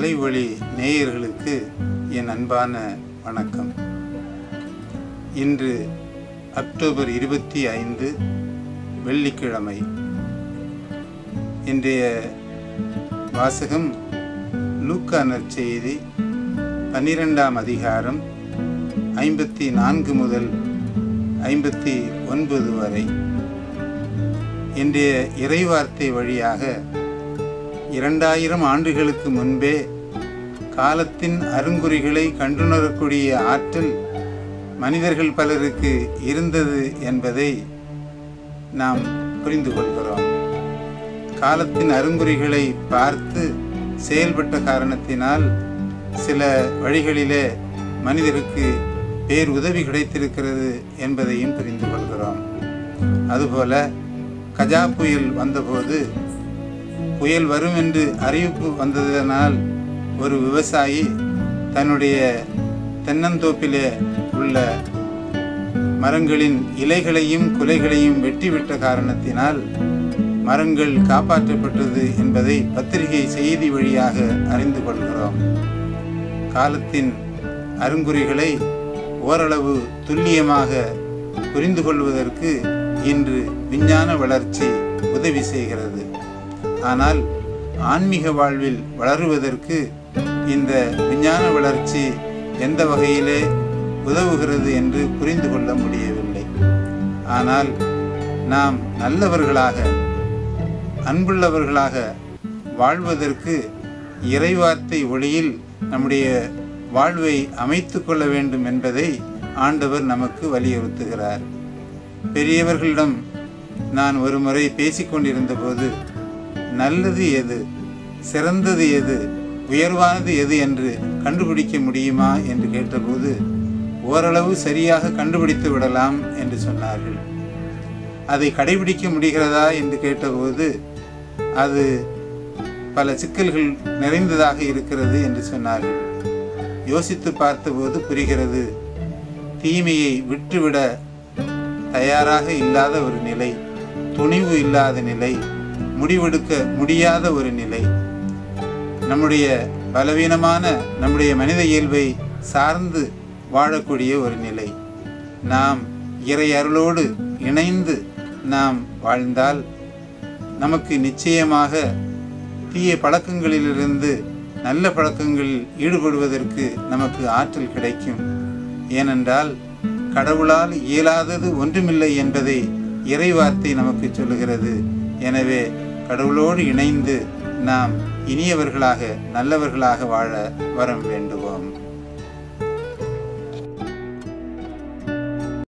கலைவழி நேயர்களுக்கு என் அன்பான வணக்கம் இன்று அக்டோபர் இருபத்தி ஐந்து வெள்ளிக்கிழமை இன்றைய வாசகம் லூக்கா நற்செய்தி பன்னிரெண்டாம் அதிகாரம் ஐம்பத்தி நான்கு முதல் ஐம்பத்தி ஒன்பது வரை இன்றைய இறைவார்த்தை வழியாக இரண்டாயிரம் ஆண்டுகளுக்கு முன்பே காலத்தின் அருங்குறிகளை கண்டுணரக்கூடிய ஆற்றல் மனிதர்கள் பலருக்கு இருந்தது என்பதை நாம் புரிந்து கொள்கிறோம் காலத்தின் அருங்குறிகளை பார்த்து செயல்பட்ட காரணத்தினால் சில வழிகளிலே மனிதருக்கு பேர் உதவி கிடைத்திருக்கிறது என்பதையும் புரிந்து கொள்கிறோம் அதுபோல கஜா புயல் வந்தபோது புயல் வரும் என்று அறிவிப்பு வந்ததனால் ஒரு விவசாயி தன்னுடைய தென்னந்தோப்பிலே உள்ள மரங்களின் இலைகளையும் குலைகளையும் வெட்டிவிட்ட காரணத்தினால் மரங்கள் காப்பாற்றப்பட்டது என்பதை பத்திரிகை செய்தி வழியாக அறிந்து கொள்கிறோம் காலத்தின் அருங்குறிகளை ஓரளவு துல்லியமாக புரிந்து கொள்வதற்கு இன்று விஞ்ஞான வளர்ச்சி உதவி செய்கிறது ஆனால் ஆன்மீக வாழ்வில் வளருவதற்கு இந்த விஞ்ஞான வளர்ச்சி எந்த வகையிலே உதவுகிறது என்று புரிந்து கொள்ள முடியவில்லை ஆனால் நாம் நல்லவர்களாக அன்புள்ளவர்களாக வாழ்வதற்கு இறைவார்த்தை ஒளியில் நம்முடைய வாழ்வை அமைத்து கொள்ள வேண்டும் என்பதை ஆண்டவர் நமக்கு வலியுறுத்துகிறார் பெரியவர்களிடம் நான் ஒரு முறை பேசிக்கொண்டிருந்த போது நல்லது எது சிறந்தது எது உயர்வானது எது என்று கண்டுபிடிக்க முடியுமா என்று கேட்டபோது ஓரளவு சரியாக கண்டுபிடித்து விடலாம் என்று சொன்னார்கள் அதை கடைபிடிக்க முடிகிறதா என்று கேட்டபோது அது பல சிக்கல்கள் நிறைந்ததாக இருக்கிறது என்று சொன்னார்கள் யோசித்து பார்த்தபோது புரிகிறது தீமையை விட்டுவிட தயாராக இல்லாத ஒரு நிலை துணிவு இல்லாத நிலை முடிவெடுக்க முடியாத ஒரு நிலை நம்முடைய பலவீனமான நம்முடைய மனித இயல்பை சார்ந்து வாழக்கூடிய ஒரு நிலை நாம் இறை அருளோடு இணைந்து நாம் வாழ்ந்தால் நமக்கு நிச்சயமாக தீய பழக்கங்களிலிருந்து நல்ல பழக்கங்களில் ஈடுபடுவதற்கு நமக்கு ஆற்றல் கிடைக்கும் ஏனென்றால் கடவுளால் இயலாதது ஒன்றுமில்லை என்பதை இறைவார்த்தை நமக்கு சொல்லுகிறது எனவே கடவுளோடு இணைந்து நாம் இனியவர்களாக நல்லவர்களாக வாழ வரம் வேண்டுவோம்